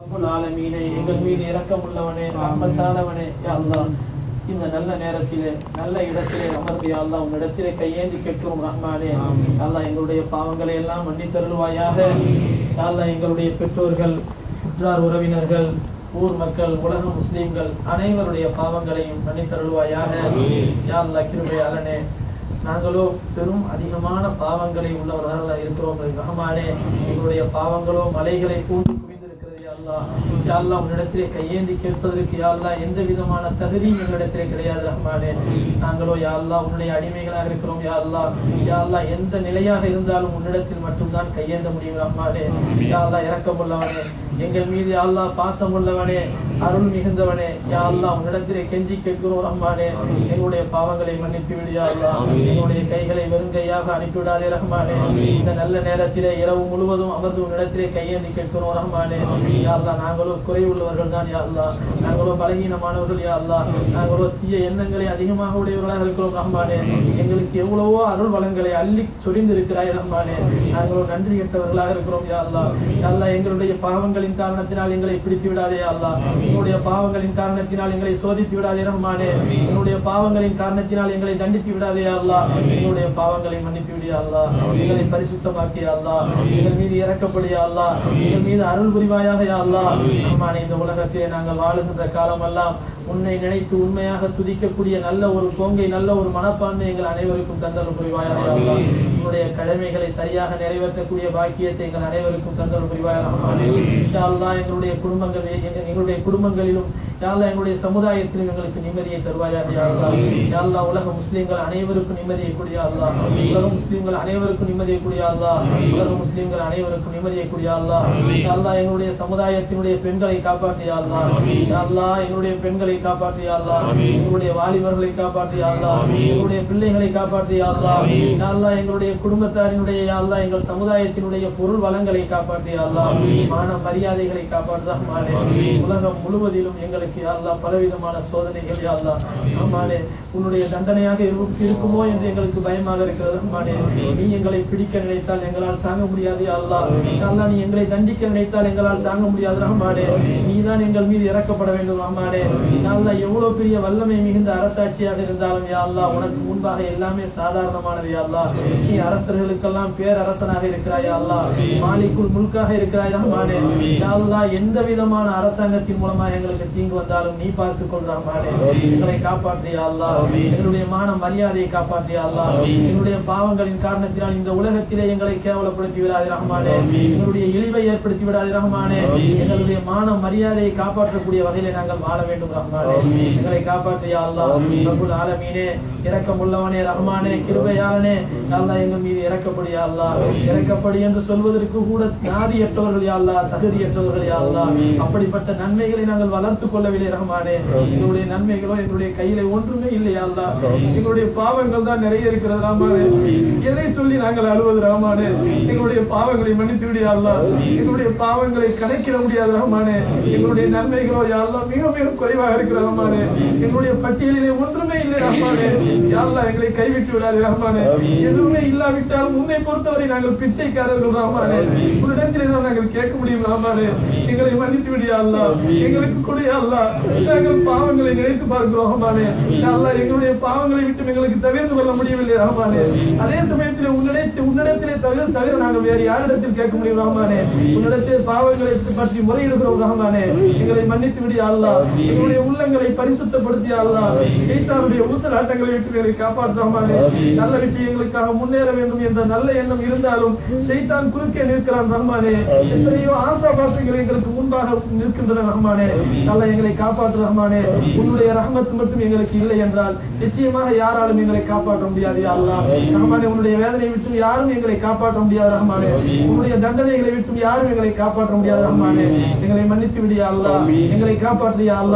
ரப்புல் ஆலமீனே எங்கள் மீது இரக்கமுள்ளவனே ரஹ்மத்தானவனே யா அல்லாஹ் இந்த நல்ல நேரத்திலே நல்ல இடத்திலே அமர்ந்து யா அல்லாஹ் உன்னிடத்திலே கையேந்தி கேட்கிறோம் ரஹ்மானே யா அல்லாஹ் எங்களுடைய பாவங்களை எல்லாம் மன்னித்தருள்வாயாக யா அல்லாஹ் எங்களுடைய பெற்றோர்கள் உற்றார் உறவினர்கள் ஊர் மக்கள் உலக முஸ்லிம்கள் அனைவருடைய பாவங்களையும் மன்னித்தருள்வாயாக யா அல்லாஹ் கிருபையாளனே நாங்களோ பெரும் அதிகமான பாவங்களை உள்ளவர்களாக இருக்கிறோம் ரஹ்மானே எங்களுடைய பாவங்களோ மலைகளை போன்று குவிந்திருக்கிறது யா அல்லாஹ் யா அல்லாஹ் உன்னிடத்திலே கையேந்தி கேட்பதற்கு யா அல்லாஹ் எந்த விதமான தகுதியும் எங்களிடத்திலே கிடையாது ரஹ்மானே நாங்களோ யா அல்லாஹ் உன்னுடைய அடிமைகளாக இருக்கிறோம் யா அல்லாஹ் யா அல்லாஹ் எந்த நிலையாக இருந்தாலும் உன்னிடத்தில் மட்டும்தான் கையேந்த முடியும் ரஹ்மானே யா அல்லாஹ் இரக்கமுள்ளவனே எங்கள் மீது யா அல்லாஹ் பாசம் உள்ளவனே அருள் மிகுந்தவனே யா அல்லாஹ் உன்னிடத்திலே கெஞ்சி கேட்கிறோம் ரஹ்மானே எங்களுடைய பாவங்களை மன்னித்து விடு யா அல்லாஹ் எங்களுடைய கைகளை வெறுங்கையாக அனுப்பிவிடாதே ரஹ்மானே இந்த நல்ல நேரத்திலே இரவு முழுவதும் அமர்ந்து உன்னிடத்திலே கையேந்தி கேட்கிறோம் ரஹ்மானே யா அல்லாஹ் நாங்களோ குறைவுள்ளவர்கள் தான் யா அல்லாஹ் நாங்களோ பலகீனமானவர்கள் யா அல்லாஹ் நாங்களோ தீய எண்ணங்களை அதிகமாக உடையவர்களாக இருக்கிறோம் ரஹ்மானே எங்களுக்கு எவ்வளவோ அருள் வளங்களை அள்ளி சொரிந்திருக்கிறாய் ரஹ்மானே நாங்களோ நன்றி கெட்டவர்களாக இருக்கிறோம் யா அல்லாஹ் யா அல்லாஹ் எங்களுடைய பாவங்களின் காரணத்தினால் எங்களை பிடித்து விடாதே யா அல்லாஹ் எங்களுடைய பாவங்களின் காரணத்தினால் எங்களை சோதித்து விடாதே ரஹ்மானே எங்களுடைய பாவங்களின் காரணத்தினால் எங்களை தண்டித்து விடாதே யா அல்லாஹ் எங்களுடைய பாவங்களை மன்னித்து விடியா அல்லாஹ் எங்களை பரிசுத்தமாக்கிய அல்லாஹ் எங்கள் மீது இறக்கப்படியா அல்லாஹ் எங்கள் மீது அருள் புரிவாயாக யா அல்லாஹ் ரஹ்மானே இந்த உலகத்திலே நாங்கள் வாழுகின்ற காலமெல்லாம் உன்னை நினைத்து உண்மையாக துதிக்கக்கூடிய நல்ல ஒரு போங்கை நல்ல ஒரு மனப்பான்மை எங்கள் அனைவருக்கும் தந்தல் புரிவாயாக யா அல்லாஹ் உன்னுடைய கடமைகளை சரியாக நிறைவேற்றக்கூடிய பாக்கியத்தை எங்கள் அனைவருக்கும் தந்தல் புரிவாயாக ரஹ்மானே யா அல்லாஹ் எங்களுடைய குடும்பங்கள் எங்க- எங்களுடைய குடும்பங்களிலும் யா அல்லாஹ் எங்களுடைய சமுதாயத்திலும் எங்களுக்கு நிம்மதியை தருவாயாக யா அல்லாஹ் யா அல்லாஹ் உலக முஸ்லிம்கள் அனைவருக்கும் நிம்மதியை கூடிய அல்லாஹ் உலக முஸ்லிம்கள் அனைவருக்கும் நிம்மதியை கூடிய அல்லாஹ் உலக முஸ்லிம்கள் அனைவருக்கும் நிம்மதியை கூடிய அல்லாஹ் யா அல்லாஹ் எங்களுடைய சமுதாயத்தினுடைய பெண்களை காப்பாற்றிய அல்லாஹ் யா அல்லாஹ் எங்களுடைய பெண்களை காப்பாற்றிய அல்லாஹ் எங்களுடைய வாலிபர்களை காப்பாற்றிய அல்லாஹ் எங்களுடைய பிள்ளைகளை காப்பாற்றிய அல்லாஹ் யா அல்லாஹ் எங்களுடைய குடும்பத்தாரினுடைய யா அல்லாஹ் எங்கள் சமுதாயத்தினுடைய பொருள் வளங்களை காப்பாற்றிய அல்லாஹ் மான மரியாதைகளை காப்பாற்றுமானே உலகம் முழுவதிலும் எங்களுக்கு யா அல்லாஹ் பலவிதமான சோதனைகள் யா அல்லாஹ் ஆமானே உன்னுடைய தண்டனையாக இரு- இருக்குமோ என்று எங்களுக்கு பயமாக இருக்கிறது ரஹ்மானே நீ எங்களை பிடிக்க நினைத்தால் எங்களால் தாங்க முடியாது யா அல்லாஹ் யா அல்லாஹ் நீ எங்களை தண்டிக்க நினைத்தால் எங்களால் தாங்க முடியாது ரஹ்மானே நீதான் எங்கள் மீது இறக்கப்பட வேண்டும் ரஹ்மானே யா அல்லாஹ் எவ்வளவு பெரிய வல்லமை மிகுந்த அரசாட்சியாக இருந்தாலும் யா அல்லாஹ் உனக்கு முன்பாக எல்லாமே சாதாரணமானது யா அல்லாஹ் நீ அரசர்களுக்கெல்லாம் பேரரசனாக இருக்கிறாய் யா அல்லாஹ் மாலிக்குல் முல்காக இருக்கிறாய் ரஹ்மானே யா அல்லாஹ் எந்த விதமான அரசாங்கத்தின் மூலமாக எங்களுக்கு தீங்கு வந்தாலும் நீ பார்த்துக் கொள் ரஹ்மானே எங்களை காப்பாற்றியா அல்லாஹ் எங்களுடைய மான மரியாதையை காப்பாற்றியா அல்லாஹ் எங்களுடைய பாவங்களின் காரணத்தினால் இந்த உலகத்திலே எங்களை கேவலப்படுத்தி விடாதே ரஹ்மானே எங்களுடைய இழிவை ஏற்படுத்தி விடாதே ரஹ்மானே எங்களுடைய மான மரியாதையை காப்பாற்றக்கூடிய வகையிலே நாங்கள் வாழ வேண்டும் ரஹ்மானே எங்களை காப்பாற்றியா அல்லாஹ் ரப்புல் ஆலமீனே இரக்கமுள்ளவனே ரஹ்மானே கிருபையாளனே யா அல்லாஹ் எங்கள் மீது இறக்கப்படியா அல்லாஹ் இறக்கப்படி என்று சொல்வதற்கு கூட நாதியற்றவர்கள் யா அல்லாஹ் தகுதியற்றவர்கள் யா அல்லாஹ் அப்படிப்பட்ட நன்மைகளை நாங்கள் வளர்த்துக் கொள்ளவில்லை ரஹ்மானே எங்களுடைய நன்மைகளோ எங்களுடைய கையில ஒன்றுமே இல்லை யா அல்லாஹ் எங்களுடைய பாவங்கள் தான் நிறைய இருக்கிறது ரஹ்மானே எதை சொல்லி நாங்கள் அழுவது ரஹ்மானே எங்களுடைய பாவங்களை மன்னித்து விடியா அல்லாஹ் எங்களுடைய பாவங்களை கணக்கிட முடியாது ரஹ்மானே எங்களுடைய நன்மைகளோ யா அல்லாஹ் மிக மிக குறைவாக இருக்கிறது ரஹ்மானே எங்களுடைய பட்டியலிலே ஒன்றுமே இல்லை ரஹ்மானே யா அல்லாஹ் எங்களை கைவிட்டு விடாது ரஹ்மானே எதுவுமே இல்லாவிட்டாலும் உன்னை பொறுத்தவரை நாங்கள் பிச்சைக்காரர்கள் ரஹ்மானே உன்னிடத்திலே தான் நாங்கள் கேட்க முடியும் ரஹ்மானே எங்களை மன்னித்து விடியா அல்லாஹ் எங்களுக்கு கொடு யா அல்லாஹ் நாங்கள் பாவங்களை நினைத்து பார்க்கிறோம் ரஹ்மானே யா அல்லாஹ் எங்களுடைய பாவங்களை விட்டு எங்களுக்கு தவிர்த்து கொள்ள முடியவில்லை ரஹ்மானே அதே சமயத்தில் உன்னிடத்தில் உன்னிடத்திலே தவிர தவிர நாங்கள் வேறு யாரிடத்தில் கேட்க முடியும் ரஹ்மானே உன்னிடத்தில் பாவங்களை பற்றி முறையிடுகிறோம் ரஹ்மானே எங்களை மன்னித்து விடியா அல்லாஹ் எங்களுடைய உள்ளங்களை பரிசுத்தப்படுத்திய அல்லாஹ் ஷைத்தானுடைய ஊசலாட்டங்களை விட்டு எங்களை காப்பாற்று ரஹ்மானே நல்ல விஷயங்களுக்காக முன்னேற வேண்டும் என்ற நல்ல எண்ணம் இருந்தாலும் ஷைத்தான் குறுக்கே நிற்கிறான் ரஹ்மானே எத்தனையோ ஆசாபாசங்கள் எங்களுக்கு முன்பாக நிற்கின்றன ரஹ்மானே நல்ல எங்களை காப்பாற்று ரஹ்மானே உன்னுடைய ரஹ்மத் மட்டும் எங்களுக்கு இல்லை என்றால் நிச்சயமாக யாராலும் எங்களை காப்பாற்ற முடியாது யா அல்லாஹ் ரஹ்மானே உன்னுடைய வேதனை விட்டும் யாரும் எங்களை காப்பாற்ற முடியாது ரஹ்மானே உன்னுடைய தண்டனைகளை விட்டும் யாரும் எங்களை காப்பாற்ற முடியாது ரஹ்மானே எங்களை மன்னித்து விடியா அல்லாஹ் எங்களை காப்பாற்றியா அல்லாஹ்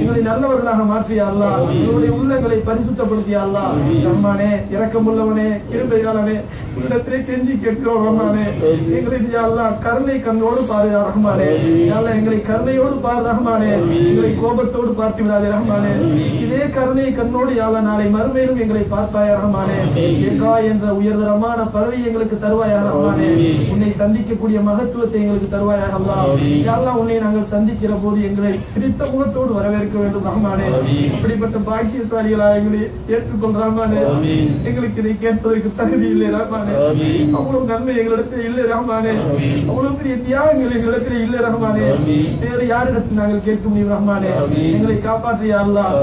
எங்களை நல்லவர்களாக மாற்றியா அல்லா எங்களுடைய உள்ளங்களை பரிசுத்தப்படுத்தியா அல்லா ரஹ்மானே இரக்கமுள்ளவனே கிருபையாளனே இடத்திலே கெஞ்சி கேட்கிறோம் ரஹ்மானே எங்களை நீ அல்லா கருணை கண்ணோடு பாரு யா ரஹ்மானே யா அல்லாஹ் எங்களை கருணையோடு பாரு ரஹ்மானே எங்களை கோபத்தோடு பார்த்து விடாதே ரஹ்மானே இதே கருணை கண்ணோடு யாழ நாளை மறுமையிலும் எங்களை பார்ப்பாயா ரஹ்மானே ஏகா என்ற உயர்தரமான பதவி எங்களுக்கு தருவாயா ரஹ்மானே உன்னை சந்திக்கக்கூடிய மகத்துவத்தை எங்களுக்கு தருவாயா அல்லா யாழ்லா உன்னை நாங்கள் சந்திக்கிற போது எங்களை சிரித்த முகத்தோடு வரவேற்க வேண்டும் ரஹ்மானே அப்படிப்பட்ட பாக்கியசாலிகளாக எங்களை ஏற்றுக்கொள் ரஹ்மானே எங்களுக்கு இதை கேட்பதற்கு தகுதி இல்லை ரஹ்மானே அவ்வளவு நன்மை எங்களிடத்தில் இல்லை ரஹ்மானே அவ்வளவு பெரிய தியாகங்கள் எங்களிடத்தில் இல்லை ரஹ்மானே வேறு யாரிடத்தில் நாங்கள் கேட்க முடியும் ரஹ்மானே எங்களை காப்பாற்றியா அல்லாஹ்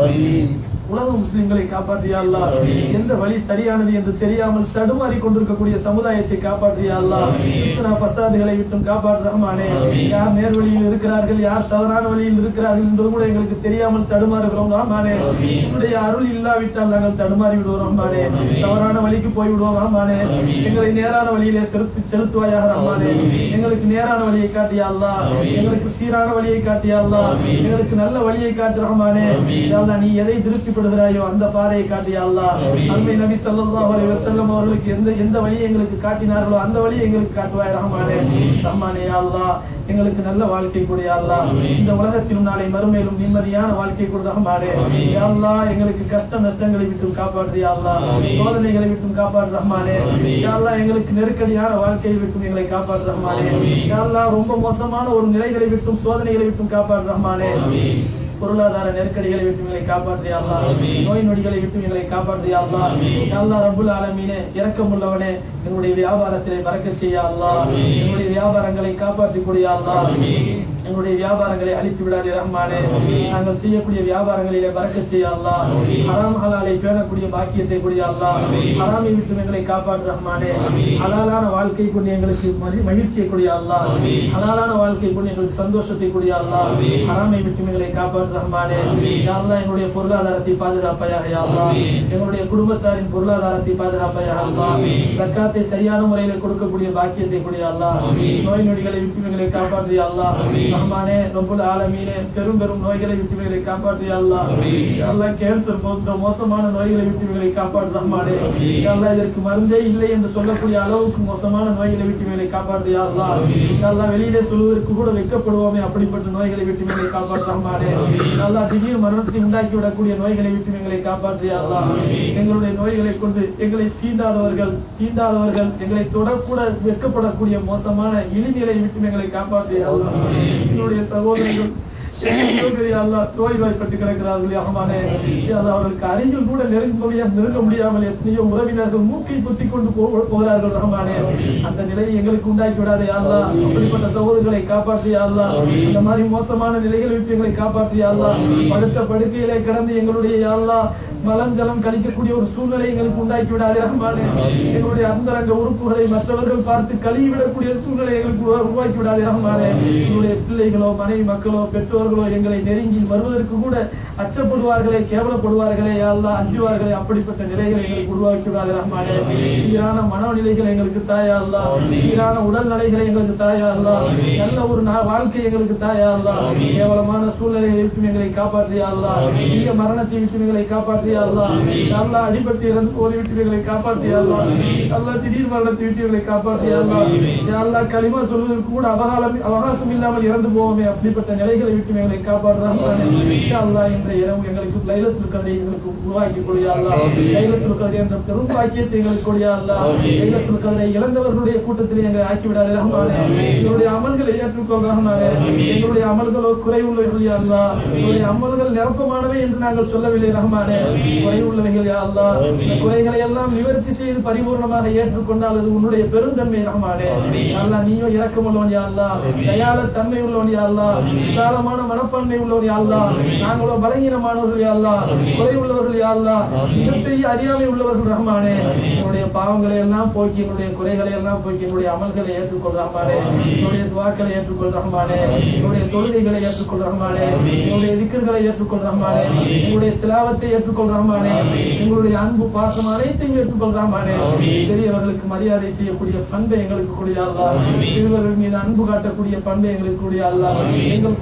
உலக முஸ்லிம்களை காப்பாற்றியா அல்லா எந்த வழி சரியானது என்று தெரியாமல் தடுமாறி கொண்டிருக்கக்கூடிய சமுதாயத்தை காப்பாற்றியா அல்லா இத்தனா பசாதுகளை விட்டும் காப்பாற்று ரஹ்மானே யார் நேர் வழியில் இருக்கிறார்கள் யார் தவறான வழியில் இருக்கிறார்கள் என்பது கூட எங்களுக்கு தெரியாமல் தடுமாறுகிறோம் ரஹ்மானே உன்னுடைய அருள் இல்லாவிட்டால் நாங்கள் தடுமாறி விடுவோம் ரஹ்மானே தவறான வழிக்கு போய் விடுவோம் ரஹ்மானே எங்களை நேரான வழியிலே செலுத்தி செலுத்துவாயாக ரஹ்மானே எங்களுக்கு நேரான வழியை காட்டியா அல்லா எங்களுக்கு சீரான வழியை காட்டியா அல்லா எங்களுக்கு நல்ல வழியை காட்டு ரஹ்மானே யா அல்லாஹ் நீ எதை திருப்திப்படுகிறாயோ அந்த பாதையை காட்டியா அல்லாஹ் அருமை நபி ஸல்லல்லாஹு அலைஹி வஸல்லம் அவர்களுக்கு எந்த எந்த வழியை எங்களுக்கு காட்டினார்களோ அந்த வழியை எங்களுக்கு காட்டுவாய் ரஹ்மானே ரஹ்மானே யா அல்லாஹ் எங்களுக்கு நல்ல வாழ்க்கை கொடு யா அல்லாஹ் இந்த உலகத்திலும் நாளை மறுமையிலும் நிம்மதியான வாழ்க்கை கொடு ரஹ்மானே யா அல்லாஹ் எங்களுக்கு கஷ்ட நஷ்டங்களை விட்டும் காப்பாற்று யா அல்லாஹ் சோதனைகளை விட்டும் காப்பாற்று ரஹ்மானே யா அல்லாஹ் எங்களுக்கு நெருக்கடியான வாழ்க்கையை விட்டும் எங்களை காப்பாற்று ரஹ்மானே யா அல்லாஹ் ரொம்ப மோசமான ஒரு நிலைகளை விட்டும் சோதனைகளை விட்டும் காப்பாற்று ரஹ்மானே பொருளாதார நெருக்கடிகளை விட்டு எங்களை காப்பாற்றியா அல்லா நோய் நொடிகளை விட்டு எங்களை காப்பாற்றியா அல்லா அல்லா ரபுல் ஆலமீனே இரக்கமுள்ளவனே எங்களுடைய வியாபாரத்திலே பறக்க செய்ய அல்லா எங்களுடைய வியாபாரங்களை காப்பாற்றி கொடியா அல்லா எங்களுடைய வியாபாரங்களை அழித்து விடாதே ரஹ்மானே நாங்கள் செய்யக்கூடிய வியாபாரங்களிலே பறக்க செய்ய அல்லா ஹராம் ஹலாலை பேணக்கூடிய பாக்கியத்தை கொடியா அல்லா ஹராமை விட்டு எங்களை காப்பாற்று ரஹ்மானே ஹலாலான வாழ்க்கை கொண்டு எங்களுக்கு மகி- மகிழ்ச்சியை கொடியா அல்லா ஹலாலான வாழ்க்கை கொண்டு எங்களுக்கு சந்தோஷத்தை கொடியா அல்லா ஹராமை விட்டு எங்களை காப்பாற்று ரஹ்மானே யா அல்லாஹ் எங்களுடைய பொருளாதாரத்தை பாதுகாப்பாயாக யா அல்லாஹ் எங்களுடைய குடும்பத்தாரின் பொருளாதாரத்தை பாதுகாப்பாயாக அல்லாஹ் ஜக்காத்தை சரியான முறையில கொடுக்கக்கூடிய பாக்கியத்தை கொடியா அல்லாஹ் நோய் நொடிகளை விட்டு எங்களை காப்பாற்றியா அல்லாஹ் ரஹ்மானே ரப்புல் ஆலமீனே பெரும் பெரும் நோய்களை விட்டு எங்களை காப்பாற்றியா அல்லாஹ் யா அல்லாஹ் கேன்சர் போன்ற மோசமான நோய்களை விட்டு எங்களை காப்பாற்று ரஹ்மானே யா அல்லாஹ் இதற்கு மருந்தே இல்லை என்று சொல்லக்கூடிய அளவுக்கு மோசமான நோய்களை விட்டு எங்களை காப்பாற்றியா அல்லாஹ் யா அல்லாஹ் வெளியிலே சொல்வதற்கு கூட வெட்கப்படுவோமே அப்படிப்பட்ட நோய்களை விட்டு எங்களை காப்பாற்று ரஹ்மானே யா அல்லாஹ் திடீர் மரணத்தை உண்டாக்கி விடக்கூடிய நோய்களை விட்டு எங்களை காப்பாற்றியா அல்லாஹ் எங்களுடைய நோய்களை கொண்டு எங்களை சீண்டாதவர்கள் தீண்டாதவர்கள் எங்களை தொடக்கூட வெட்கப்படக்கூடிய மோசமான இழிநிலை விட்டு எங்களை காப்பாற்றியா அல்லாஹ் எங்களுடைய சகோதரர்கள் எத்தனையோ பெரிய அல்லாஹ் நோய்வாய்ப்பட்டு கிடக்கிறார்கள் ரஹ்மானே யா அல்லாஹ் அவர்களுக்கு அருகில் கூட நெருங்க முடியாம நெருங்க முடியாமல் எத்தனையோ உறவினர்கள் மூக்கை குத்தி கொண்டு போ- போகிறார்கள் ரஹ்மானே அந்த நிலையை எங்களுக்கு உண்டாக்கி விடாதே யா அல்லாஹ் அப்படிப்பட்ட சகோதரர்களை காப்பாற்றி யா அல்லாஹ் அந்த மாதிரி மோசமான நிலைகளை விட்டு எங்களை காப்பாற்றி யா அல்லாஹ் படுத்த படுக்கையிலே கிடந்து எங்களுடைய யா அல்லாஹ் மலம் ஜலம் கழிக்கக்கூடிய ஒரு சூழ்நிலை எங்களுக்கு உண்டாக்கி விடாதே ரஹ்மானே எங்களுடைய அந்தரங்க உறுப்புகளை மற்றவர்கள் பார்த்து கழுவி விடக்கூடிய சூழ்நிலை எங்களுக்கு உருவா- உருவாக்கி விடாதே ரஹ்மானே எங்களுடைய பிள்ளைகளோ மனைவி மக்களோ பெற்றோர்களோ எங்களை நெருங்கி வருவதற்கு கூட அச்சப்படுவார்களே கேவலப்படுவார்களே யா அல்லாஹ் அஞ்சுவார்களே அப்படிப்பட்ட நிலைகளை எங்களுக்கு உருவாக்கி விடாதே ரஹ்மானே சீரான மனநிலைகளை எங்களுக்கு தாயா அல்லாஹ் சீரான உடல் நிலைகளை எங்களுக்கு தாயா அல்லாஹ் நல்ல ஒரு நா- வாழ்க்கை எங்களுக்கு தாயா அல்லாஹ் கேவலமான சூழ்நிலையை விட்டு எங்களை காப்பாற்றியா அல்லாஹ் தீய மரணத்தை விட்டு எங்களை காப்பாற்றியா அல்லாஹ் யா அல்லாஹ் அடிபட்டு இறந்து போதை விட்டு எங்களை காப்பாற்றியா அல்லாஹ் யா அல்லாஹ் திடீர் மரணத்தை விட்டு எங்களை காப்பாற்றியா அல்லாஹ் யா அல்லாஹ் களிமா சொல்வதற்கு கூட அவகாலம் அவகாசம் இல்லாமல் இறந்து போவோமே அப்படிப்பட்ட நிலைகளை விட்டு எங்களை காப்பாற்றுறாங்க அல்லாஹ் என்ற இரவு எங்களுக்கு லைலத்துல் கதரை எங்களுக்கு உருவாக்கி கொடியா அல்லாஹ் லைலத்துல் கதரை என்ற பெரும் பாக்கியத்தை எங்களுக்கு கொடியா அல்லாஹ் லைலத்துல் கதரை இழந்தவர்களுடைய கூட்டத்தில் எங்களை ஆக்கி விடாதே ரஹ்மானே எங்களுடைய அமல்களை ஏற்றுக்கொள் ரஹ்மானே எங்களுடைய அமல்களோ குறைவுள்ளவர்கள் யா அல்லாஹ் எங்களுடைய அமல்கள் நிரப்பமானவை என்று நாங்கள் சொல்லவில்லை ரஹ்மானே குறைவுள்ளவைகள் யா அல்லாஹ் இந்த குறைகளை எல்லாம் நிவர்த்தி செய்து பரிபூர்ணமாக ஏற்றுக்கொண்டால் அது உன்னுடைய பெருந்தன்மை ரஹ்மானே யா அல்லாஹ் நீயோ இரக்கமுள்ளவன் யா அல்லாஹ் தயாள தன்மை உள்ளவன் யா அல்லாஹ் விசாலமான மனப்பான்மை உள்ளவன் யா அல்லாஹ் நாங்களோ பலகீனமானவர்கள் யா அல்லாஹ் குறை உள்ளவர்கள் யா அல்லாஹ் மிகப்பெரிய அறியாமை உள்ளவர்கள் ரஹ்மானே எங்களுடைய பாவங்களை எல்லாம் போக்கி எங்களுடைய குறைகளை எல்லாம் போக்கி எங்களுடைய அமல்களை ஏற்றுக்கொள் ரஹ்மானே எங்களுடைய துவாக்களை ஏற்றுக்கொள் ரஹ்மானே எங்களுடைய தொழுகைகளை ஏற்றுக்கொள் ரஹ்மானே எங்களுடைய திக்கர்களை ஏற்றுக்கொள் ரஹ்மானே எங்களுடைய திலாவத்தை ஏற்றுக்கொள் ரஹ்மானே எங்களுடைய அன்பு பாசம் அனைத்தையும் ஏற்றுக்கொள் ரஹ்மானே பெரியவர்களுக்கு மரியாதை செய்யக்கூடிய பண்பை எங்களுக்கு கூடிய அல்லாஹ் சிறுவர்கள் மீது அன்பு காட்டக்கூடிய பண்பை எங்களுக்கு கூடிய அல்லாஹ் எங்கள் குடும்பத்து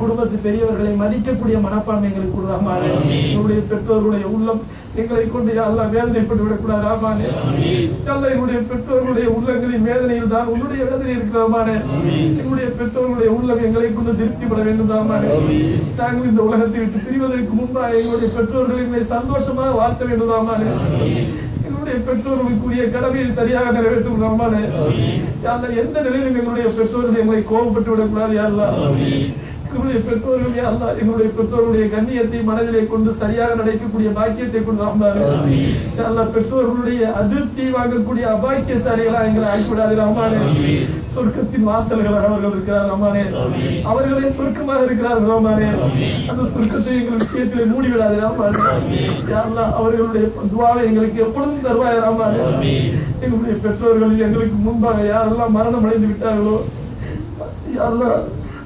பெரியவர்களை மதிக்கக்கூடிய மனப்பான்மை எங்களுக்கு கொடு ரஹ்மானே எங்களுடைய பெற்றோர்களுடைய உள்ளம் எங்களை கொண்டு யா அல்லாஹ் வேதனைப்பட்டு விடக்கூடாது ரஹ்மானே யா அல்லாஹ் எங்களுடைய பெற்றோர்களுடைய உள்ளங்களின் வேதனையில் தான் உன்னுடைய வேதனை இருக்கிற ரஹ்மானே எங்களுடைய பெற்றோர்களுடைய உள்ளம் எங்களை கொண்டு திருப்திப்பட வேண்டும் ரஹ்மானே நாங்கள் இந்த உலகத்தை விட்டு பிரிவதற்கு முன்பாக எங்களுடைய பெற்றோர்கள் எங்களை சந்தோஷமாக வாழ்த்த வேண்டும் ரஹ்மானே எங்களுடைய பெற்றோர்களுக்குரிய கடமையை சரியாக நிறைவேற்றும் ரஹ்மானே யா அல்லாஹ் எந்த நிலையிலும் எங்களுடைய பெற்றோர்கள் எங்களை கோபப்பட்டு விடக்கூடாது யா அல்லாஹ் எங்களுடைய பெற்றோர்கள் யா அல்லாஹ் எங்களுடைய பெற்றோர்களுடைய கண்ணியத்தை மனதிலே கொண்டு சரியாக நடக்கக்கூடிய பாக்கியத்தை கொண்டு ரஹ்மானே யா அல்லாஹ் பெற்றோர்களுடைய அதிருப்தி வாங்கக்கூடிய அபாக்கியசாலிகளா எங்களை ஆக்கிவிடாது ரஹ்மானே சொர்க்கத்தின் வாசல்களாக அவர்கள் இருக்கிறார் ரஹ்மானே அவர்களே சொர்க்கமாக இருக்கிறார்கள் ரஹ்மானே அந்த சொர்க்கத்தை எங்கள் விஷயத்திலே மூடிவிடாது ரஹ்மானே யா அல்லாஹ் அவர்களுடைய துவாவை எங்களுக்கு எப்பொழுதும் தருவாய் ரஹ்மானே எங்களுடைய பெற்றோர்கள் எங்களுக்கு முன்பாக யாரெல்லாம் மரணம் அடைந்து விட்டார்களோ யா அல்லாஹ்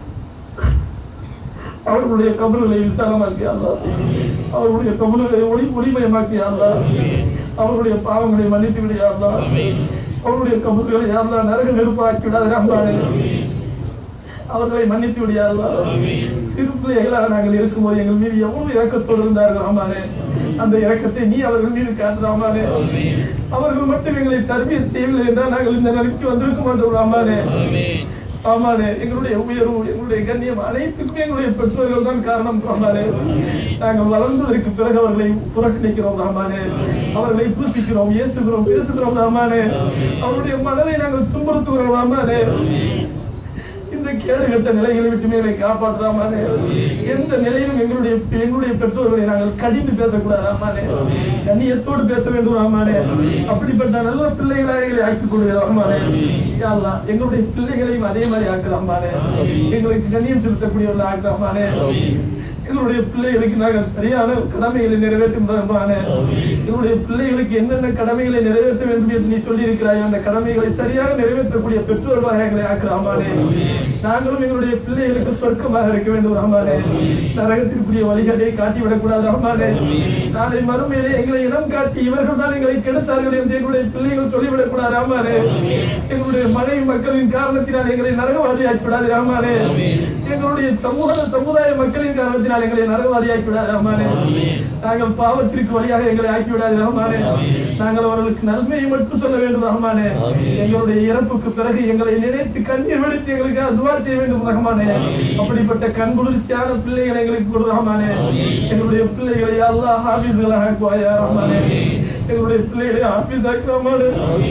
அவர்களுடைய கபர்களை விசாலமாக்கி அல்லாஹ் அவர்களுடைய கபர்களை ஒளி ஒளிமயமாக்கி அல்லாஹ் அவர்களுடைய பாவங்களை மன்னித்து விடு யா அல்லாஹ் அவர்களுடைய கபர்களை யா அல்லாஹ் நரக நெருப்பாக்கி விடாத ரஹ்மானே அவர்களை மன்னித்து விடியா அல்லாஹ் சிறு பிள்ளைகளாக நாங்கள் இருக்கும்போது எங்கள் மீது எவ்வளவு இரக்கத்தோடு இருந்தார்கள் ரஹ்மானே அந்த இரக்கத்தை நீ அவர்கள் மீது காட்டு ரஹ்மானே அவர்கள் மட்டும் எங்களை தர்பியத் செய்யவில்லை என்றால் நாங்கள் இந்த நிலைக்கு வந்திருக்க மாட்டோம் ரஹ்மானே ஆமானே எங்களுடைய உயர்வு எங்களுடைய கண்ணியம் அனைத்துக்குமே எங்களுடைய பெற்றோர்கள் தான் காரணம் ரஹ்மானே நாங்கள் வளர்ந்ததற்கு பிறகு அவர்களை புறக்கணிக்கிறோம் ரஹ்மானே அவர்களை பூசிக்கிறோம் ஏசுகிறோம் பேசுகிறோம் ரஹ்மானே அவருடைய மனதை நாங்கள் துன்புறுத்துகிறோம் ரஹ்மானே இந்த கேடுகட்ட நிலைகளை விட்டு எங்களை காப்பாற்றாமானே எந்த நிலையிலும் எங்களுடைய எங்களுடைய பெற்றோர்களை நாங்கள் கடிந்து பேசக்கூடாது ராமானே கண்ணியத்தோடு பேச வேண்டும் ராமானே அப்படிப்பட்ட நல்ல பிள்ளைகளாக எங்களை ஆக்கிக் கொள்கிற ராமானே யா அல்லாஹ், எங்களுடைய பிள்ளைகளையும் அதே மாதிரி ஆக்குறாமானே எங்களுக்கு கண்ணியம் செலுத்தக்கூடியவர்கள் ஆக்குறாமானே எங்களுடைய பிள்ளைகளுக்கு நாங்கள் சரியான கடமைகளை நிறைவேற்றும் ரஹ்மானே எங்களுடைய பிள்ளைகளுக்கு என்னென்ன கடமைகளை நிறைவேற்ற வேண்டும் என்று நீ சொல்லி இருக்கிறாய் அந்த கடமைகளை சரியாக நிறைவேற்றக்கூடிய பெற்றோர்களாக எங்களை ஆக்குறாமானே நாங்களும் எங்களுடைய பிள்ளைகளுக்கு சொர்க்கமாக இருக்க வேண்டும் ரஹ்மானே நரகத்திற்குரிய வழிகளை காட்டிவிடக்கூடாது ரஹ்மானே நாளை மறுமையிலே எங்களை இனம் காட்டி இவர்கள் தான் எங்களை கெடுத்தார்கள் என்று எங்களுடைய பிள்ளைகள் சொல்லிவிடக்கூடாது ரஹ்மானே எங்களுடைய மனைவி மக்களின் காரணத்தினால் எங்களை நரகவாதி ஆக்கிவிடாது ரஹ்மானே எங்களுடைய சமூக சமுதாய மக்களின் காரணத்தினால் எங்களை நரகவாதி ஆக்கிவிடாது ரஹ்மானே நாங்கள் பாவத்திற்கு வழியாக எங்களை ஆக்கிவிடாது ரஹ்மானே நாங்கள் அவர்களுக்கு நன்மையை மட்டும் சொல்ல வேண்டும் ரஹ்மானே எங்களுடைய இறப்புக்கு பிறகு எங்களை நினைத்து கண்ணீர் வெடித்து எங்களுக்கு துவா செய்ய வேண்டும் ரஹ்மானே அப்படிப்பட்ட கண்குளிர்ச்சியான பிள்ளைகளை எங்களுக்கு கொடு ரஹ்மானே எங்களுடைய பிள்ளைகளை அல்லாஹ் ஹாஃபீஸ்களாக ஆக்குவாயா ரஹ்மானே எங்களுடைய பிள்ளைகளை ஹாஃபீஸ் ஆக்குறாமானே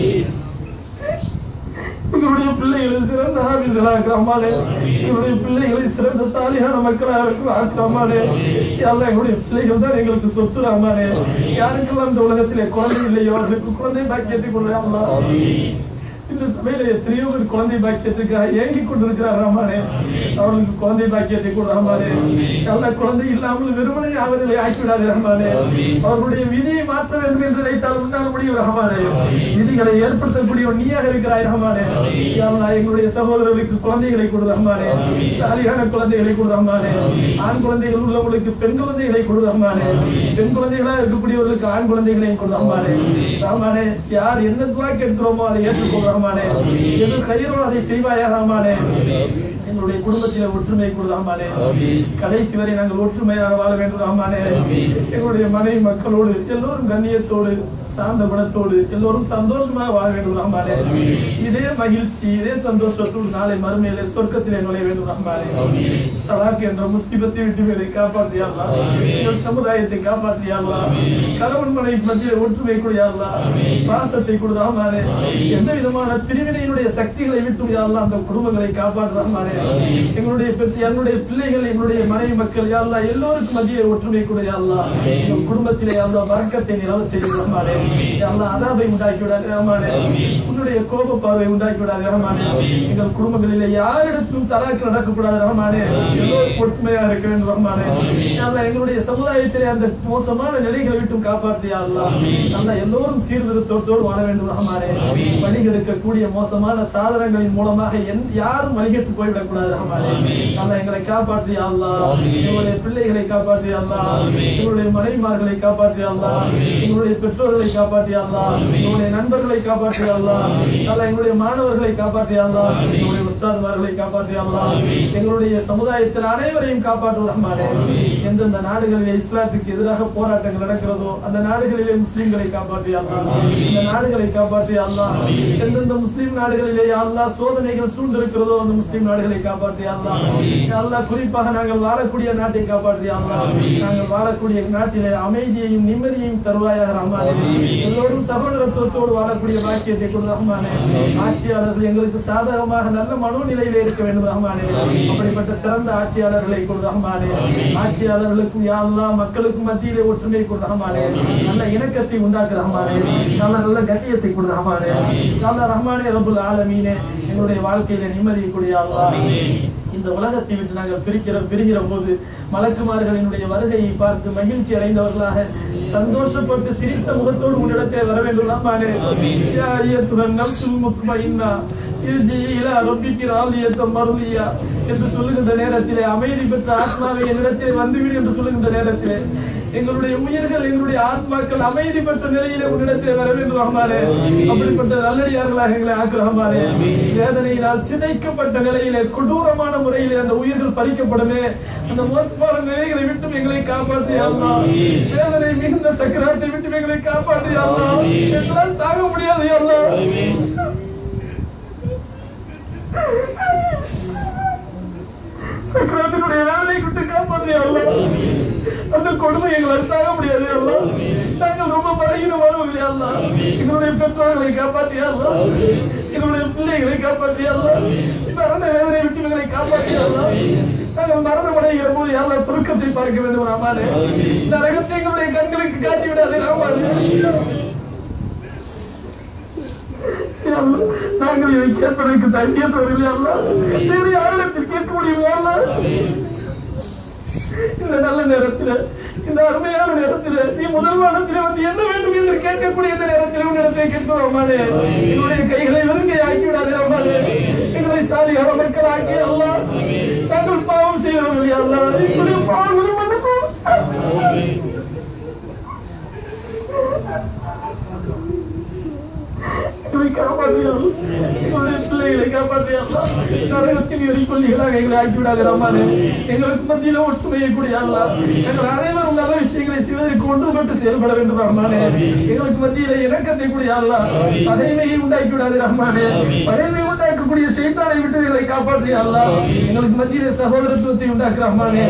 எங்களுடைய பிள்ளைகளை சிறந்த ஆபீஸ்களாக ரஹ்மானே எங்களுடைய பிள்ளைகளை சிறந்த சாலியான மக்களாக ஆக்குறாமானே எல்லாம் எங்களுடைய பிள்ளைகள் தான் எங்களுக்கு சொத்து ராமானே யாருக்கெல்லாம் இந்த உலகத்திலே குழந்தை இல்லையோ அவர்களுக்கு குழந்தை பாக்கியத்தை கொண்டு அல்லாஹ் இந்த சபையில எத்தனையோ பேர் குழந்தை பாக்கியத்துக்காக ஏங்கிக் கொண்டிருக்கிறார் ராமானே அவர்களுக்கு குழந்தை பாக்கியத்தை கூட ராமானே நல்ல குழந்தை இல்லாமல் வெறுமனே அவர்களை ஆக்கிவிடாது ரஹ்மானே அவர்களுடைய விதியை மாற்ற வேண்டும் என்று நினைத்தால் உன்னால் முடியும் ரஹ்மானே விதிகளை ஏற்படுத்தக்கூடிய நீயாக இருக்கிறாய் ரஹ்மானே யா அல்லாஹ் எங்களுடைய சகோதரர்களுக்கு குழந்தைகளை கொடு ரஹ்மானே சாலியான குழந்தைகளை கொடு ரஹ்மானே ஆண் குழந்தைகள் உள்ளவங்களுக்கு பெண் குழந்தைகளை கொடு ரஹ்மானே பெண் குழந்தைகளா இருக்கக்கூடியவர்களுக்கு ஆண் குழந்தைகளையும் கொடு ரஹ்மானே ரஹ்மானே யார் என்ன துவா கேட்கிறோமோ அதை ஏற்றுக்கொள் ரஹ்மானே எது கயிறோ அதை செய்வாயா ரஹ்மானே எங்களுடைய குடும்பத்தில ஒற்றுமை கொடு ரஹ்மானே கடைசி வரை நாங்கள் ஒற்றுமையாக வாழ வேண்டும் ரஹ்மானே எங்களுடைய மனைவி மக்களோடு எல்லோரும் கண்ணியத்தோடு சாந்த குணத்தோடு எல்லோரும் சந்தோஷமாக வாழ வேண்டும் ரஹ்மானே இதே மகிழ்ச்சி இதே சந்தோஷத்தோடு நாளை மறுமையிலே சொர்க்கத்திலே நுழைய வேண்டும் ரஹ்மானே தலாக் என்ற முஸ்லிபத்தை விட்டு மேலே காப்பாற்றியாங்களா எங்கள் சமுதாயத்தை காப்பாற்றியாங்களா கணவன் மனைவி மத்தியிலே ஒற்றுமை கூடியாங்களா பாசத்தை கொடுதாமானே எந்த விதமான பிரிவினையினுடைய சக்திகளை விட்டு யாரெல்லாம் அந்த குடும்பங்களை காப்பாற்றுறாமானே எங்களுடைய பெற்று எங்களுடைய பிள்ளைகள் எங்களுடைய மனைவி மக்கள் யாரெல்லாம் எல்லோருக்கும் மத்தியிலே ஒற்றுமை கூட யாரெல்லாம் எங்கள் குடும்பத்திலே யாரெல்லாம் வர்க்கத்தை நிலவ செய்கிறாமானே யாரெல்லாம் அதாபை உண்டாக்கி விடாது ரஹ்மானே உன்னுடைய கோப பார்வை உண்டாக்கி விடாது ரஹ்மானே எங்கள் குடும்பங்களிலே யாரிடத்திலும் தலாக்கு நடக்கக்கூடாது ரஹ்மானே எல்லோரும் ஒற்றுமையாக இருக்க வேண்டும் ரஹ்மானே யாரெல்லாம் எங்களுடைய சமுதாயத்திலே அந்த மோசமான நிலைகளை விட்டும் காப்பாற்றியா அல்லாஹ் நல்லா எல்லோரும் சீர்திருத்தத்தோடு வாழ வேண்டும் ரஹ்மானே வழிகெடுக்கக்கூடிய மோசமான சாதனங்களின் மூலமாக என் யாரும் வழிகெட்டு போய்விடக்கூடாது ரஹ்மானே நல்லா எங்களை காப்பாற்றியா அல்லாஹ் எங்களுடைய பிள்ளைகளை காப்பாற்றியா அல்லாஹ் எங்களுடைய மனைவிமார்களை காப்பாற்றியா அல்லாஹ் எங்களுடைய பெற்றோர்களை காப்பாற்றி அல்லா எங்களுடைய நண்பர்களை காப்பாற்றி அல்லா அல்ல எங்களுடைய மாணவர்களை காப்பாற்றி அல்லா எங்களுடைய உஸ்தாத்மார்களை காப்பாற்றி அல்லா எங்களுடைய சமுதாயத்தில் அனைவரையும் காப்பாற்று ரஹ்மானே எந்தெந்த நாடுகளிலே இஸ்லாத்துக்கு எதிராக போராட்டங்கள் நடக்கிறதோ அந்த நாடுகளிலே முஸ்லிம்களை காப்பாற்றி அல்லா இந்த நாடுகளை காப்பாற்றி அல்லா எந்தெந்த முஸ்லிம் நாடுகளிலே யா அல்லாஹ் சோதனைகள் சூழ்ந்திருக்கிறதோ அந்த முஸ்லிம் நாடுகளை காப்பாற்றி அல்லா யா அல்லாஹ் குறிப்பாக நாங்கள் வாழக்கூடிய நாட்டை காப்பாற்றி அல்லா நாங்கள் வாழக்கூடிய நாட்டிலே அமைதியையும் நிம்மதியையும் தருவாயாக ரஹ்மானே எல்லோரும் சகோதரத்துவத்தோடு வாழக்கூடிய பாக்கியத்தை கொண்டு ரஹ்மானே ஆட்சியாளர்கள் எங்களுக்கு சாதகமாக நல்ல மனோநிலையிலே இருக்க வேண்டும் ரஹ்மானே அப்படிப்பட்ட சிறந்த ஆட்சியாளர்களை கொண்டு ரஹ்மானே ஆட்சியாளர்களுக்கும் யா அல்லாஹ் மக்களுக்கும் மத்தியிலே ஒற்றுமை கொண்டு ரஹ்மானே நல்ல இணக்கத்தை உண்டாக்கு ரஹ்மானே நல்ல நல்ல கண்ணியத்தை கொண்டு ரஹ்மானே அல்லா ரஹ்மானே ரபுல் ஆலமீனே எங்களுடைய வாழ்க்கையில நிம்மதியை கொடியா அல்லாஹ் இந்த உலகத்தை விட்டு நாங்கள் பிரிக்கிற பிரிகிற போது மலக்குமார்களினுடைய வருகையை பார்த்து மகிழ்ச்சி அடைந்தவர்களாக சந்தோஷப்பட்டு சிரித்த முகத்தோடு உன்னிடத்தை வர வேண்டும் ரஹ்மானே யா அய்யத்துஹன் நஃப்ஸுல் முத்மஇன்னா இர்ஜி இலா ரப்பிக்கி ராலியத்தம் மர்லியா என்று சொல்லுகின்ற நேரத்திலே அமைதி பெற்ற ஆத்மாவை என்னிடத்திலே வந்துவிடு என்று சொல்லுகின்ற நேரத்திலே எங்களுடைய உயிர்கள் எங்களுடைய ஆத்மாக்கள் அமைதி பெற்ற நிலையிலே உன்னிடத்திலே வர வேண்டும் ரஹ்மானே அப்படிப்பட்ட நல்லடியார்களாக எங்களை ஆக்கு ரஹ்மானே வேதனையினால் சிதைக்கப்பட்ட நிலையிலே கொடூரமான முறையிலே அந்த உயிர்கள் பறிக்கப்படுமே அந்த மோசமான நிலைகளை விட்டும் எங்களை காப்பாற்றி அல்லா வேதனை மிகுந்த சக்கரத்தை விட்டும் எங்களை காப்பாற்றி அல்லா எங்களால் தாங்க முடியாது அல்லா சக்கரத்தினுடைய வேதனை விட்டு காப்பாற்றி அல்லா அந்த கொடுமை எங்களால் தாங்க முடியாது அல்லா நாங்கள் ரொம்ப பழகினமானவர்களே அல்லா எங்களுடைய பெற்றோர்களை காப்பாற்றியா அல்லா எங்களுடைய பிள்ளைகளை காப்பாற்றியா அல்லா மரண வேதனை விட்டு எங்களை காப்பாற்றியா அல்லா நாங்கள் மரணம் அடைகிற போது யாரெல்லாம் சுருக்கத்தை பார்க்க வேண்டும் ராமானே நரகத்தை எங்களுடைய கண்களுக்கு காட்டி விடாதே ராமானே யா அல்லாஹ், நாங்கள் இதை கேட்பதற்கு தகுதியற்றவர்கள் அல்ல வேறு யாரிடத்தில் கேட்க முடியும் யா அல்லாஹ்? இந்த நல்ல நேரத்தில் இந்த அருமையான நேரத்தில் நீ முதல் வானத்தில் வந்து என்ன வேண்டும் என்று கேட்கக்கூடிய இந்த நேரத்தில் உன்னிடத்தை கேட்கிறோமானே எங்களுடைய கைகளை வெறுங்கை ஆக்கி விடாதே அம்மானே எங்களை சாலியான மக்கள் ஆக்கி அல்லா நாங்கள் பாவம் செய்தவர்கள் அல்லா எங்களுடைய பாவங்களை மன்னிப்போம் எங்களை காப்பாற்றியல் எங்களுடைய பிள்ளைகளை காப்பாற்றியல் நரகத்தில் எரிக்கொல்லிகளாக எங்களை ஆக்கிவிடாத ரம்மானே எங்களுக்கு மத்தியில ஒற்றுமையை கூடிய அல்ல எங்கள் அனைவரும் நல்ல விஷயங்களை செய்வதற்கு ஒன்றுபட்டு செயல்பட வேண்டும் ரஹ்மானே எங்களுக்கு மத்தியில இணக்கத்தை கூடிய அல்ல பகைமையை உண்டாக்கி விடாது ரஹ்மானே பகைமை உண்டாக்கக்கூடிய செய்தானை விட்டு எங்களை காப்பாற்றிய அல்ல எங்களுக்கு மத்தியில சகோதரத்துவத்தை உண்டாக்கு ரஹ்மானே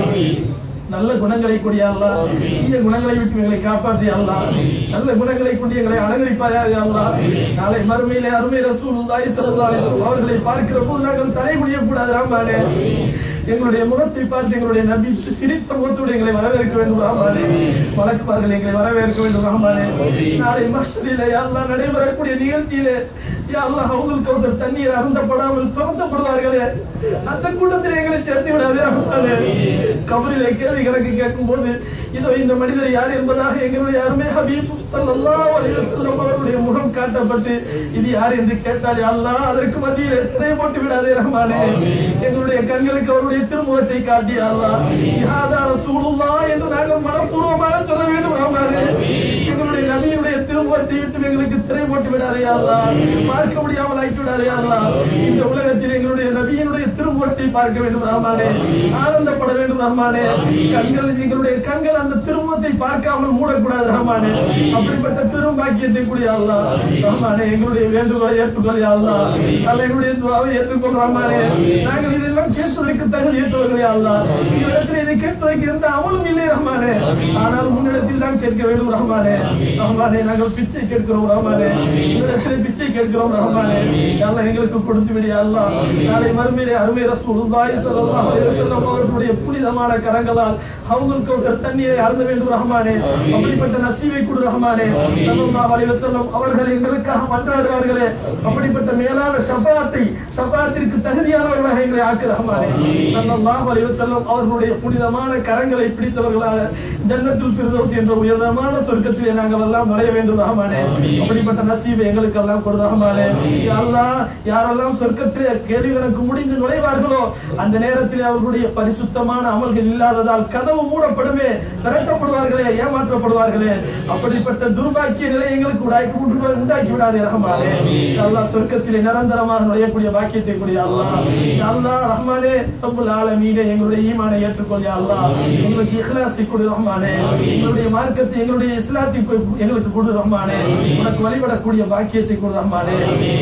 நல்ல குணங்களை கொடிய அல்லா தீய குணங்களை விட்டு எங்களை காப்பாற்றி அல்லா நல்ல குணங்களை கொண்டு எங்களை அலங்கரிப்பாயா அல்லா நாளை மறுமையிலே அருமை ரசூலுல்லாஹி ஸல்லல்லாஹு அலைஹி வஸல்லம் அவர்களை பார்க்கிற போது நாங்கள் தலை குனிய கூடாது ராமானே எங்களுடைய முகத்தை பார்த்து எங்களுடைய நபி சிரித்த முகத்தோடு எங்களை வரவேற்க வேண்டும் ராமானே வழக்குமார்கள் எங்களை வரவேற்க வேண்டும் ராமானே நாளை மஸ்ஜிதிலே அல்லாஹ் நடைபெறக்கூடிய நிகழ்ச்சியிலே யா அல்லாஹ் ஹவுதுல் கௌசர் தண்ணீர் அருந்தப்படாமல் துரத்தப்படுவார்களே அந்த கூட்டத்தில் எங்களை சேர்த்து விடாதே ரஹ்மானே கபரிலே கேள்வி கணக்கு கேட்கும் போது இதோ இந்த மனிதர் யார் என்பதாக எங்களுடைய அருமை ஹபீப் ஸல்லல்லாஹு அலைஹி வஸல்லம் அவருடைய முகம் காட்டப்பட்டு இது யார் என்று கேட்டால் யா அல்லாஹ் அதற்கு மத்தியில் திரை போட்டு விடாதே ரஹ்மானே எங்களுடைய கண்களுக்கு அவருடைய திருமுகத்தை காட்டி யா அல்லாஹ் இஹாதா ரசூலுல்லாஹ் என்று நாங்கள் மனப்பூர்வமாக சொல்ல வேண்டும் ரஹ்மானே எங்களுடைய நபியுடைய திருமுகத்தை விட்டு எங்களுக்கு திரை போட்டு விடாதே யா அல்லாஹ் பார்க்க முடியாமல் ஆக்கி விடாதே யா அல்லாஹ் இந்த உலகத்தில் எங்களுடைய நபியினுடைய திருமுகத்தை பார்க்க வேண்டும் ரஹ்மானே ஆனந்தப்பட வேண்டும் ரஹ்மானே கண்கள் எங்களுடைய கண்கள் அந்த திருமுகத்தை பார்க்காமல் மூடக்கூடாது ரஹ்மானே அப்படிப்பட்ட பெரும் பாக்கியத்தை கூடிய அல்லாஹ் ரஹ்மானே எங்களுடைய வேண்டுகோளை ஏற்றுக்கொள் யா அல்லாஹ் அல்ல எங்களுடைய துவாவை ஏற்றுக்கொள் ரஹ்மானே நாங்கள் இதெல்லாம் கேட்பதற்கு தகுதியற்றவர்களே அல்லாஹ் இடத்தில் இதை கேட்பதற்கு எந்த அமலும் இல்லை ரஹ்மானே ஆனால் முன்னிடத்தில் தான் கேட்க வேண்டும் ரஹ்மானே ரஹ்மானே நாங்கள் பிச்சை கேட்கிறோம் ரஹ்மானே உன்னிடத்தில் பிச்சை கேட்கிறோம் ரஹ்மானே அல்லாஹ் எங்களுக்கு கொடுத்து விடிய அல்லாஹ் நாளை மறுமையிலே அருமை ரசூலுல்லாஹி ஸல்லல்லாஹு அலைஹி வஸல்லம் அவர்களுடைய புனிதமான கரங்களால் ஹவுதுல் கௌசர் தண்ணீரை அருந்த வேண்டும் ரஹ்மானே அப்படிப்பட்ட நசீவை கொடு ரஹ்மானே ஸல்லல்லாஹு அலைஹி வஸல்லம் அவர்கள் எங்களுக்காக மன்றாடுவார்களே அப்படிப்பட்ட மேலான ஷஃபாத்தை ஷஃபாத்திற்கு தகுதியானவர்களாக எங்களை ஆக்கு ரஹ்மானே ஸல்லல்லாஹு அலைஹி வஸல்லம் அவர்களுடைய புனிதமான கரங்களை பிடித்தவர்களாக ஜன்னத்துல் ஃபிர்தௌஸ் என்ற உயர்தமான சொர்க்கத்திலே நாங்கள் எல்லாம் நுழைய வேண்டும் ரஹ்மானே அப்படிப்பட்ட நசீவை எங்களுக்கு எல்லாம் கொடு ரஹ்மானே யா அல்லாஹ் யாரெல்லாம் சொர்க்கத்திலே கேள்வி கணக்கு முடிந்து நுழைவார்களோ அந்த நேரத்திலே அவர்களுடைய பரிசுத்தமான அமல்கள் இல்லாததால் கதவு மூடப்படுமே விரட்டப்படுவார்களே ஏமாற்றப்படுவார்களே அப்படிப்பட்ட துர்பாக்கிய நிலை எங்களுக்கு உண்டாக்கி உண்டு- உண்டாக்கி விடாதே ரஹ்மானே யா அல்லாஹ் சொர்க்கத்திலே நிரந்தரமாக நுழையக்கூடிய பாக்கியத்தை கூடிய அல்லாஹ் யா அல்லாஹ் ரஹ்மானே ரப்புல் ஆலமீனே எங்களுடைய ஈமானை ஏற்றுக்கொள் யா அல்லாஹ் எங்களுக்கு இஹ்லாஸை கொடு ரஹ்மானே எங்களுடைய மார்க்கத்தை எங்களுடைய இஸ்லாத்தை கொடு- எங்களுக்கு கொடு ரஹ்மானே உனக்கு வழிபடக்கூடிய பாக்கியத்தை கொடு ரஹ்மானே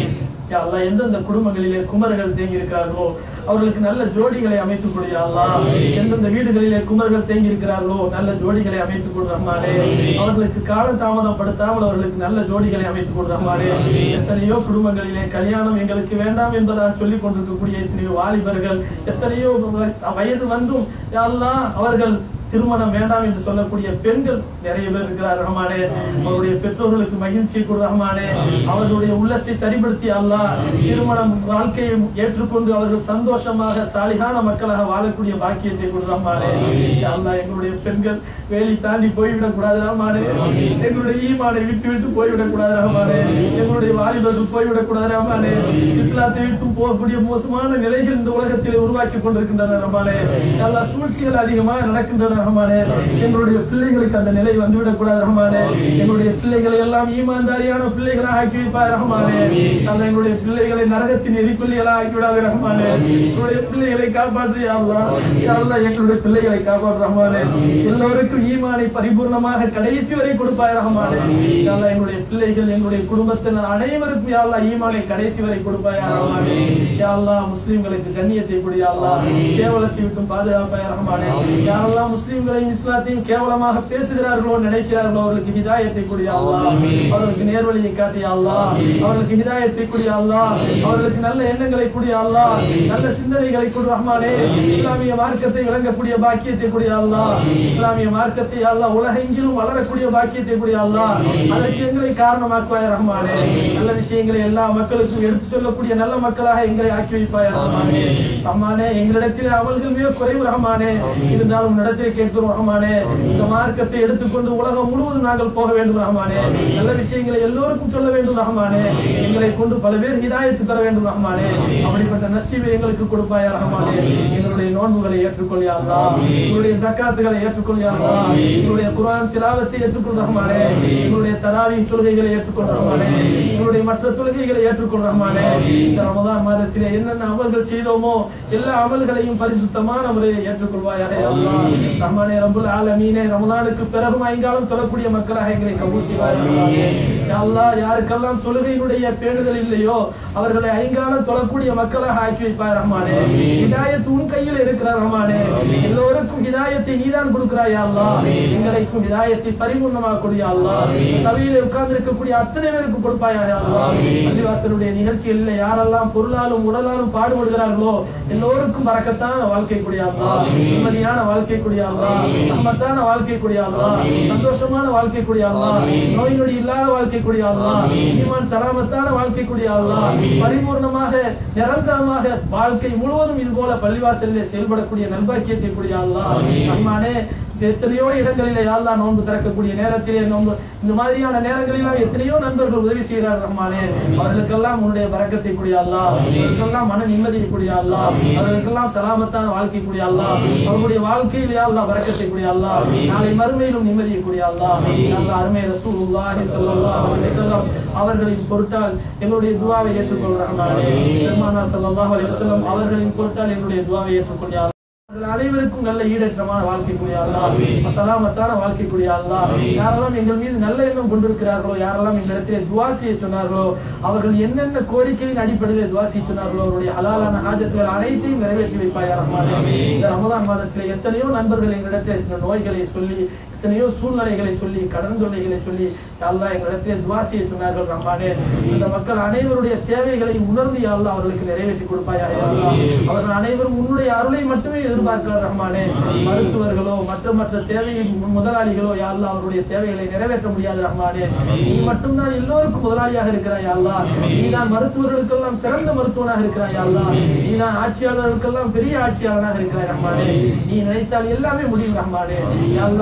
யா அல்லாஹ் எந்தெந்த குடும்பங்களிலே குமர்கள் தேங்கி இருக்கிறார்களோ அவர்களுக்கு நல்ல ஜோடிகளை அமைத்துக் கொடு யா அல்லாஹ் எந்தெந்த வீடுகளிலே குமர்கள் தேங்கி இருக்கிறார்களோ நல்ல ஜோடிகளை அமைத்துக் கொடு ரஹ்மானே அவர்களுக்கு கால தாமதப்படுத்தாமல் அவர்களுக்கு நல்ல ஜோடிகளை அமைத்துக் கொடு ரஹ்மானே எத்தனையோ குடும்பங்களிலே கல்யாணம் எங்களுக்கு வேண்டாம் என்பதாக சொல்லிக் கொண்டிருக்கக்கூடிய எத்தனையோ வாலிபர்கள் எத்தனையோ வயது வந்தும் யா அல்லாஹ் அவர்கள் திருமணம் வேண்டாம் என்று சொல்லக்கூடிய பெண்கள் நிறைய பேர் இருக்கிறார் ரஹ்மானே அவருடைய பெற்றோர்களுக்கு மகிழ்ச்சியை கொடு ரஹ்மானே அவர்களுடைய உள்ளத்தை சரிப்படுத்தி அல்லாஹ் திருமணம் வாழ்க்கையை ஏற்றுக்கொண்டு அவர்கள் சந்தோஷமாக சாலிகான மக்களாக வாழக்கூடிய பாக்கியத்தை கொடு ரஹ்மானே யா அல்லாஹ் எங்களுடைய பெண்கள் வேலி தாண்டி போய்விடக் கூடாது ரஹ்மானே எங்களுடைய ஈமானை விட்டு விட்டு போய்விடக் கூடாது ரஹ்மானே எங்களுடைய வாலிபர்கள் போய்விடக் கூடாது ரஹ்மானே இஸ்லாத்தை விட்டு போகக்கூடிய மோசமான நிலைகள் இந்த உலகத்திலே உருவாக்கி கொண்டிருக்கின்றன ரஹ்மானே யா அல்லாஹ் சூழ்ச்சிகள் அதிகமாக நடக்கின்றன ரஹ்மானே எங்களுடைய பிள்ளைகளுக்கு அந்த நிலை வந்துவிடக் கூடாது ரஹ்மானே எங்களுடைய பிள்ளைகளை எல்லாம் ஈமான்தாரியான பிள்ளைகளாக ஆக்கி வைப்பார் ரஹ்மானே அல்ல எங்களுடைய பிள்ளைகளை நரகத்தின் எரிப்புள்ளிகளாக ஆக்கி விடாது ரஹ்மானே எங்களுடைய பிள்ளைகளை காப்பாற்று யா அல்லாஹ் யா அல்லாஹ் எங்களுடைய பிள்ளைகளை காப்பாற்று ரஹ்மானே எல்லோருக்கும் ஈமானை பரிபூர்ணமாக கடைசி வரை கொடுப்பாய் ரஹ்மானே யா அல்லாஹ் எங்களுடைய பிள்ளைகள் எங்களுடைய குடும்பத்தினர் அனைவருக்கும் யா அல்லாஹ் ஈமானை கடைசி வரை கொடுப்பாய் ரஹ்மானே யா அல்லாஹ் முஸ்லிம்களுக்கு கண்ணியத்தை கொடு யா அல்லாஹ் கேவலத்தை விட்டும் பாதுகாப்பாய் ரஹ்மானே யா அல்லாஹ் முஸ்லிம்களையும் இஸ்லாத்தையும் கேவலமாக பேசுகிறார்களோ நினைக்கிறார்களோ அவர்களுக்கு ஹிதாயத்தை கொடு யா அல்லாஹ் அவர்களுக்கு நேர்வழியை காட்டி யா அல்லாஹ் அவர்களுக்கு ஹிதாயத்தை கொடு யா அல்லாஹ் அவர்களுக்கு நல்ல எண்ணங்களை கொடு யா அல்லாஹ் நல்ல சிந்தனைகளை கொடு ரஹ்மானே இஸ்லாமிய மார்க்கத்தை விளங்கக்கூடிய பாக்கியத்தை கொடு யா அல்லாஹ் இஸ்லாமிய மார்க்கத்தை யா அல்லாஹ் உலகெங்கிலும் வளரக்கூடிய பாக்கியத்தை கொடு யா அல்லாஹ் அதற்கு எங்களை காரணமாக்குவாய் ரஹ்மானே நல்ல விஷயங்களை எல்லா மக்களுக்கும் எடுத்து சொல்லக்கூடிய நல்ல மக்களாக எங்களை ஆக்கி வைப்பாய் ரஹ்மானே ரஹ்மானே எங்களிடத்திலே அமல்கள் மிக குறைவு ரஹ்மானே இருந்தாலும் உன்னிடத்திலே கேட்கிறோம் ரஹ்மானே இந்த மார்க்கத்தை எடுத்துக்கொண்டு உலகம் முழுவதும் நாங்கள் போக வேண்டும் ரஹ்மானே நல்ல விஷயங்களை எல்லோருக்கும் சொல்ல வேண்டும் ரஹ்மானே எங்களை கொண்டு பல பேர் ஹிதாயத்து பெற வேண்டும் ரஹ்மானே அப்படிப்பட்ட நசீவை எங்களுக்கு கொடுப்பாயா ரஹ்மானே எங்களுடைய நோன்புகளை ஏற்றுக்கொள்ளியா அல்லாஹ் எங்களுடைய ஜக்காத்துகளை ஏற்றுக்கொள்ளியா அல்லாஹ் எங்களுடைய குர்ஆன் திலாவத்தை ஏற்றுக்கொள் ரஹ்மானே எங்களுடைய தராவி தொழுகைகளை ஏற்றுக்கொள் ரஹ்மானே எங்களுடைய மற்ற தொழுகைகளை ஏற்றுக்கொள் ரஹ்மானே இந்த ரமதான் மாதத்திலே என்னென்ன அமல்கள் செய்தோமோ எல்லா அமல்களையும் பரிசுத்தமான முறையில் ஏற்றுக்கொள்வாயாக யா அல்லாஹ் ரஹ்மானே ரப்புல் ஆலமீனே ரமலானுக்கு பிறகும் ஐங்காலம் தொழக்கூடிய மக்களாக எங்களை கபூல் செய்வாயாக ரஹ்மானே யா அல்லாஹ் யாருக்கெல்லாம் தொழுகையினுடைய பேணுதல் இல்லையோ அவர்களை ஐங்காலம் தொழக்கூடிய மக்களாக ஆக்கி வைப்பாய் ரஹ்மானே ஹிதாயத் உன் கையில் இருக்கிற ரஹ்மானே எல்லோருக்கும் ஹிதாயத்தை நீதான் கொடுக்கிறாய் யா அல்லாஹ் எங்களுக்கும் ஹிதாயத்தை பரிபூர்ணமாக கொடு யா அல்லாஹ் சபையிலே உட்கார்ந்து இருக்கக்கூடிய அத்தனை பேருக்கு கொடுப்பாயா யா அல்லாஹ் பள்ளிவாசலுடைய நிகழ்ச்சிகளில் யாரெல்லாம் பொருளாலும் உடலாலும் பாடுபடுகிறார்களோ எல்லோருக்கும் பறக்கத்தான வாழ்க்கை கூடிய அல்லாஹ் நிம்மதியான வாழ்க்கை கூடிய அல்லாஹ் நம்மத்தான வாழ்க்கை கூடிய அல்லாஹ் சந்தோஷமான வாழ்க்கை கூடிய அல்லாஹ் நோய் நொடி இல்லாத வாழ்க்கை கூடிய அல்லாஹ் ஈமான் சலாமத்தான வாழ்க்கை கூடிய அல்லாஹ் பரிபூர்ணமாக நிரந்தரமாக வாழ்க்கை முழுவதும் இது போல பள்ளிவாசலிலே செயல்படக்கூடிய நல்பாக்கியத்தை கூடிய அல்லாஹ் ரஹ்மானே எத்தனையோ இடங்களிலே யாழ்லா நோன்பு திறக்கக்கூடிய நேரத்திலே நோன்பு இந்த மாதிரியான நேரங்களிலாம் எத்தனையோ நண்பர்கள் உதவி செய்கிறார் ரஹ்மானே அவர்களுக்கெல்லாம் உன்னுடைய பறக்கத்தை கூடிய அல்லாஹ் அவர்களுக்கெல்லாம் மன நிம்மதியை கூடிய அல்லாஹ் அவர்களுக்கெல்லாம் சலாமத்தான வாழ்க்கை கூடிய அல்லாஹ் அவர்களுடைய வாழ்க்கையில் யா அல்லாஹ் பறக்கத்தை கூடிய அல்லாஹ் நாளை மறுமையிலும் நிம்மதியை கூடிய அல்லாஹ் அல்லாஹ் அருமை ரசூலுல்லாஹி ஸல்லல்லாஹு அலைஹி வஸல்லம் அவர்களின் பொருட்டால் எங்களுடைய துஆவை ஏற்றுக்கொள் ரஹ்மானே பெருமானா ஸல்லல்லாஹு அலைஹி வஸல்லம் அவர்களின் பொருட்டால் எங்களுடைய துஆவை ஏற்றுக்கொள் யா அவர்கள் அனைவருக்கும் நல்ல ஈடேற்றமான வாழ்க்கை கூடிய அல்லாஹ் சலாமத்தான வாழ்க்கை கூடிய அல்லாஹ் யாரெல்லாம் எங்கள் மீது நல்ல எண்ணம் கொண்டிருக்கிறார்களோ யாரெல்லாம் எங்களிடத்திலே துவா செய்ய சொன்னார்களோ அவர்கள் என்னென்ன கோரிக்கையின் அடிப்படையில் துவா செய்ய சொன்னார்களோ அவருடைய ஹலாலான ஆஜத்துகள் அனைத்தையும் நிறைவேற்றி வைப்பாயா ரஹ்மானே இந்த ரமதான் மாதத்திலே எத்தனையோ நண்பர்கள் எங்களிடத்திலே சில நோய்களை சொல்லி எத்தனையோ சூழ்நிலைகளை சொல்லி கடன் தொல்லைகளை சொல்லி அல்லாஹ் எங்களிடத்திலே துவா செய்ய சொன்னார்கள் ரஹ்மானே அந்த மக்கள் அனைவருடைய தேவைகளை உணர்ந்து யா அல்லாஹ் அவர்களுக்கு நிறைவேற்றி கொடுப்பாயா யா அல்லாஹ் அவர்கள் அனைவரும் உன்னுடைய அருளை மட்டுமே எதிர்பார்க்கிறார் ரஹ்மானே மருத்துவர்களோ மற்ற மற்ற தேவை முதலாளிகளோ யா அல்லாஹ் அவருடைய தேவைகளை நிறைவேற்ற முடியாது ரஹ்மானே நீ மட்டும்தான் எல்லோருக்கும் முதலாளியாக இருக்கிறாய் யா அல்லாஹ் நீதான் மருத்துவர்களுக்கெல்லாம் சிறந்த மருத்துவனாக இருக்கிறாய் யா அல்லாஹ் நீதான் ஆட்சியாளர்களுக்கெல்லாம் பெரிய ஆட்சியாளனாக இருக்கிறாய் ரஹ்மானே நீ நினைத்தால் எல்லாமே முடியும் ரஹ்மானே யா அல்லாஹ் முடியாத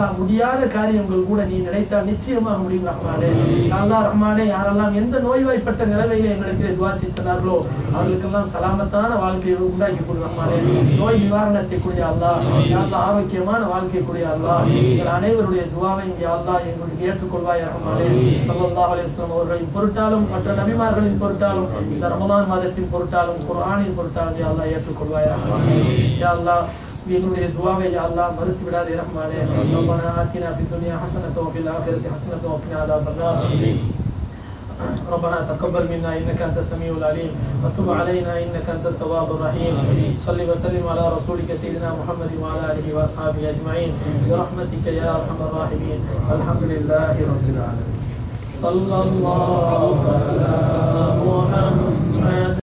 முடியாத காரியங்கள் கூட நீ நினைத்தால் நிச்சயமாக முடியும் ரஹ்மானே யா அல்லாஹ் ரஹ்மானே யாரெல்லாம் எந்த நோய்வாய்ப்பட்ட நிலைமையில எங்களுக்கு துவா செஞ்சார்களோ அவர்களுக்கெல்லாம் சலாமத்தான வாழ்க்கையை உண்டாக்கி கொடு ரஹ்மானே நோய் நிவாரணத்தை கூடிய அல்லாஹ் யா அல்லாஹ் ஆரோக்கியமான வாழ்க்கை கூடிய அல்லாஹ் எங்கள் அனைவருடைய துவாவை யா அல்லாஹ் எங்களுக்கு ஏற்றுக்கொள்வாய் ரஹ்மானே ஸல்லல்லாஹு அலைஹி வஸல்லம் அவர்களின் பொருட்டாலும் மற்ற நபிமார்களின் பொருட்டாலும் இந்த ரமலான் மாதத்தின் பொருட்டாலும் குர்ஆனின் பொருட்டாலும் யா அல்லாஹ் ஏற்றுக்கொள்வாய் ரஹ்மானே யா அல்லாஹ் எங்களுடைய துவாவை யா அல்லாஹ் மறுத்து விடாதே ரஹ்மானே ரப்பனா ஆத்தினா ஃபித் துன்யா ஹஸனத்தன் வஃபில் ஆখিরাতি ஹஸனத்தன் வகினா அதாபன்னார் ربنا تقبل منا انك انت السميع العليم وتب علينا انك انت التواب الرحيم صل وسلم على رسولك سيدنا محمد وعلى اله واصحابه اجمعين برحمتك يا ارحم الراحمين الحمد لله رب العالمين صلى الله على محمد